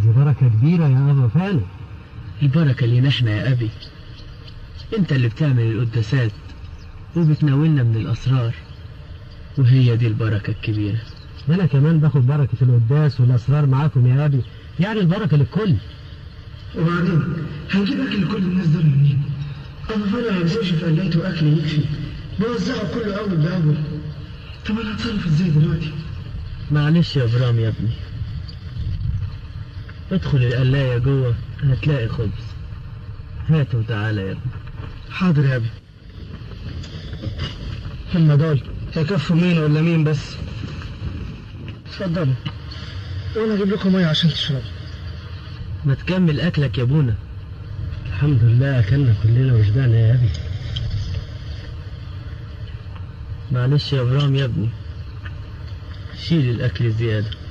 دي بركة كبيرة يا أبا فعلا البركة لينا احنا يا أبي انت اللي بتعمل القداسات وبتناولنا من الأسرار وهي دي البركة الكبيرة أنا كمان باخد بركة القداس والأسرار معاكم يا أبي يعني البركة للكل وبعدين هنجيب اكل لكل الناس دول منين؟ ابو فانا ما ينزلش في قلايته اكل يكفي بوزعه كله اول باول طب انا هتصرف ازاي دلوقتي؟ معلش يا برام يا ابني ادخل القلاية جوه هتلاقي خبز هات وتعالى يا ابني حاضر يا ابي هم دول هيكفوا مين ولا مين بس اتفضلوا وانا اجيب لكم ميه عشان تشربوا ما تكمل أكلك يا ابونا الحمد لله أكلنا كلنا وشبعنا يا أبي معلش يا برام يا ابني شيل الأكل زيادة